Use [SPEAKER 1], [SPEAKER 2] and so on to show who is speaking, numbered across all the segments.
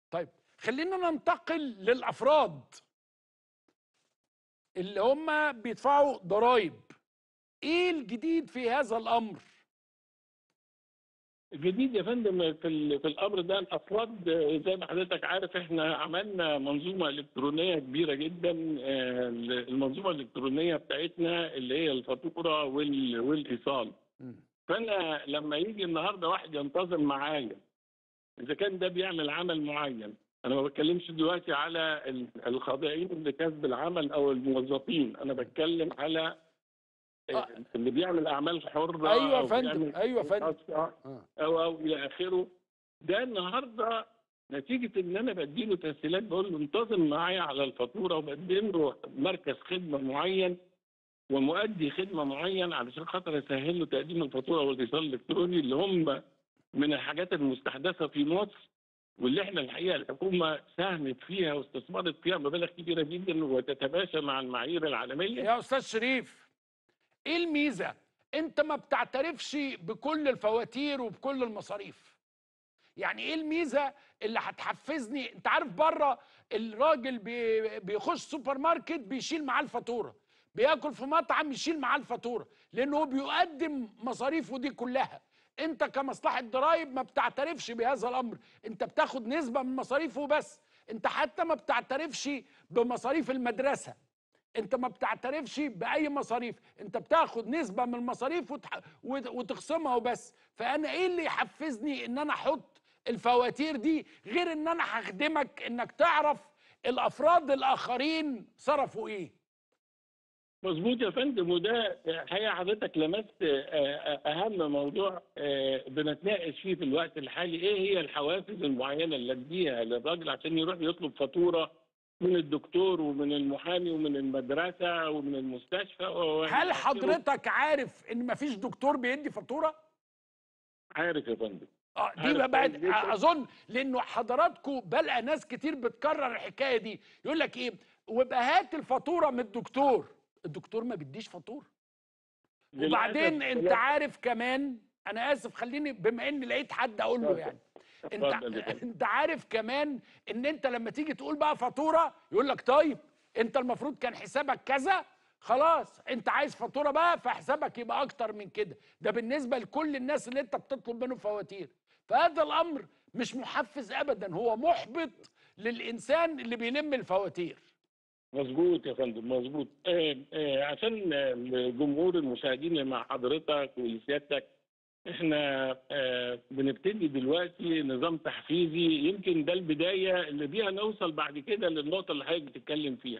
[SPEAKER 1] طيب خلينا ننتقل للافراد اللي هم بيدفعوا ضرائب ايه الجديد في هذا الامر
[SPEAKER 2] الجديد يا فندم في ال- في الامر ده الافراد آه، زي ما حضرتك عارف احنا عملنا منظومه الكترونيه كبيره جدا آه، المنظومه الالكترونيه بتاعتنا اللي هي الفاتوره وال- والايصال فانا لما يجي النهارده واحد ينتظم معايا اذا كان ده بيعمل عمل معين انا ما بتكلمش دلوقتي على ال- الخاضعين لكسب العمل او الموظفين انا بتكلم على
[SPEAKER 1] آه.
[SPEAKER 2] اللي بيعمل اعمال حره
[SPEAKER 1] ايوه يا
[SPEAKER 2] أو
[SPEAKER 1] فندم
[SPEAKER 2] بيعمل
[SPEAKER 1] ايوه يا فندم
[SPEAKER 2] خاصة
[SPEAKER 1] آه.
[SPEAKER 2] او او الى اخره ده النهارده نتيجه ان انا بديله تسهيلات بقول له انتظم معايا على الفاتوره وبقدم له مركز خدمه معين ومؤدي خدمه معين علشان خاطر اسهل له تقديم الفاتوره والايصال الالكتروني اللي هم من الحاجات المستحدثه في مصر واللي احنا الحقيقه الحكومه ساهمت فيها واستثمرت فيها مبالغ كبيره جدا وتتماشى مع المعايير العالميه
[SPEAKER 1] يا استاذ شريف ايه الميزه انت ما بتعترفش بكل الفواتير وبكل المصاريف يعني ايه الميزه اللي هتحفزني انت عارف بره الراجل بي- بيخش سوبر ماركت بيشيل معاه الفاتوره بياكل في مطعم يشيل معاه الفاتوره لانه هو بيقدم مصاريفه دي كلها انت كمصلحه ضرائب ما بتعترفش بهذا الامر انت بتاخد نسبه من مصاريفه بس انت حتى ما بتعترفش بمصاريف المدرسه انت ما بتعترفش باي مصاريف انت بتاخد نسبه من المصاريف وتح... وت- وتخصمها وبس فانا ايه اللي يحفزني ان انا احط الفواتير دي غير ان انا هخدمك انك تعرف الافراد الاخرين صرفوا ايه
[SPEAKER 2] مظبوط يا فندم وده الحقيقه حضرتك لمست آه، اهم موضوع آه، بنتناقش فيه في الوقت الحالي ايه هي الحوافز المعينه اللي اديها للراجل عشان يروح يطلب فاتوره من الدكتور ومن المحامي ومن المدرسه ومن المستشفى و-
[SPEAKER 1] هل حضرتك عارف ان مفيش دكتور بيدي فاتوره
[SPEAKER 2] عارف يا فندم
[SPEAKER 1] اه دي
[SPEAKER 2] عارف
[SPEAKER 1] بقى بعد
[SPEAKER 2] كويس جداً.
[SPEAKER 1] اظن لانه حضراتكم بلقى ناس كتير بتكرر الحكايه دي يقول لك ايه ويبقى هات الفاتوره من الدكتور الدكتور ما بيديش فاتوره وبعدين
[SPEAKER 2] للأسف-
[SPEAKER 1] انت عارف كمان انا اسف خليني بما اني لقيت حد اقول له
[SPEAKER 2] اتفضل.
[SPEAKER 1] يعني انت
[SPEAKER 2] اتفضل يا فندم.
[SPEAKER 1] انت عارف كمان ان انت لما تيجي تقول بقى فاتوره يقول لك طيب انت المفروض كان حسابك كذا خلاص انت عايز فاتوره بقى فحسابك يبقى اكتر من كده ده بالنسبه لكل الناس اللي انت بتطلب منهم فواتير فهذا الامر مش محفز ابدا هو محبط للانسان اللي بيلم الفواتير
[SPEAKER 2] مظبوط يا فندم مظبوط آه آه عشان آه، الجمهور المشاهدين اللي مع حضرتك ولسيادتك احنا آه بنبتدي دلوقتي نظام تحفيزي يمكن ده البدايه اللي بيها نوصل بعد كده للنقطه اللي حضرتك بتتكلم فيها.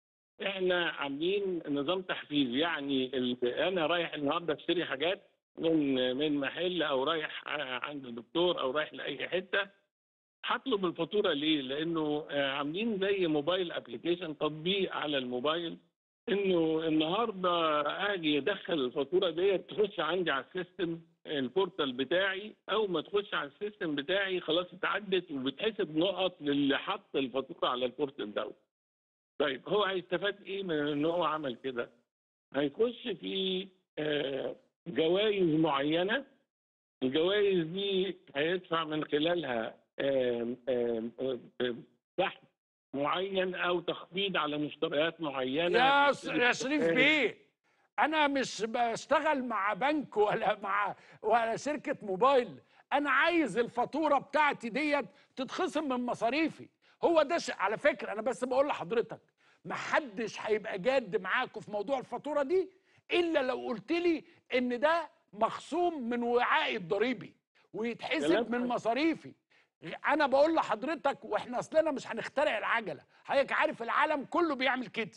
[SPEAKER 2] احنا عاملين نظام تحفيزي يعني ال- انا رايح النهارده اشتري حاجات من من محل او رايح ع- عند الدكتور او رايح لاي حته هطلب الفاتوره ليه؟ لانه آه، عاملين زي موبايل ابلكيشن تطبيق على الموبايل انه النهارده اجي ادخل الفاتوره ديت تخش عندي على السيستم البورتال بتاعي او ما تخش على السيستم بتاعي خلاص اتعدت وبتحسب نقط للي حط الفاتوره على البورتال دوت. طيب هو هيستفاد ايه من ان هو عمل كده؟ هيخش في آه، جوائز معينه الجوائز دي هيدفع من خلالها آم، آم، آم، بحث معين او تخفيض على مشتريات معينه
[SPEAKER 1] يا س- يا شريف بيه انا مش بشتغل مع بنك ولا مع ولا شركه موبايل انا عايز الفاتوره بتاعتي ديت تتخصم من مصاريفي هو ده ش... على فكره انا بس بقول لحضرتك ما حدش هيبقى جاد معاكم في موضوع الفاتوره دي الا لو قلت لي ان ده مخصوم من وعائي الضريبي ويتحسب
[SPEAKER 2] كلام
[SPEAKER 1] من مصاريفي انا بقول لحضرتك واحنا اصلنا مش هنخترع العجله حضرتك عارف العالم كله بيعمل كده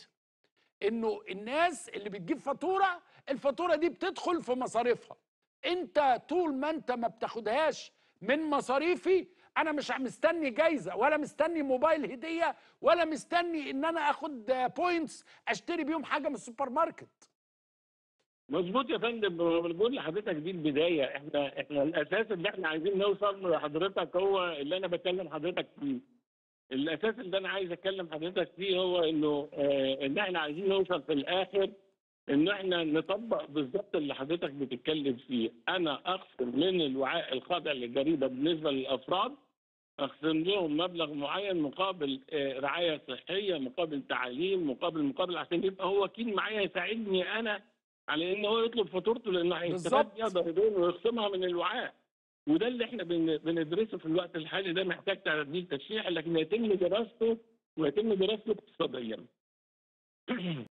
[SPEAKER 1] انه الناس اللي بتجيب فاتوره الفاتوره دي بتدخل في مصاريفها انت طول ما انت ما بتاخدهاش من مصاريفي انا مش مستني جايزه ولا مستني موبايل هديه ولا مستني ان انا اخد بوينتس اشتري بيهم حاجه من السوبر ماركت
[SPEAKER 2] مظبوط يا فندم بقول لحضرتك دي البدايه احنا احنا الاساس اللي احنا عايزين نوصل لحضرتك هو اللي انا بكلم حضرتك فيه الاساس اللي انا عايز اتكلم حضرتك فيه هو انه آه ان احنا عايزين نوصل في الاخر ان احنا نطبق بالظبط اللي حضرتك بتتكلم فيه انا اخصم من الوعاء الخاضع للجريده بالنسبه للافراد اخصم لهم مبلغ معين مقابل آه، رعايه صحيه مقابل تعليم مقابل مقابل عشان يبقى هو وكيل معايا يساعدني انا على ان هو يطلب فاتورته لانه هيستفاد
[SPEAKER 1] بالظبط.
[SPEAKER 2] بيها ضريبين ويخصمها من الوعاء وده اللي احنا بن- بندرسه في الوقت الحالي ده محتاج تعديل تشريعي لكن يتم دراسته ويتم دراسته اقتصاديا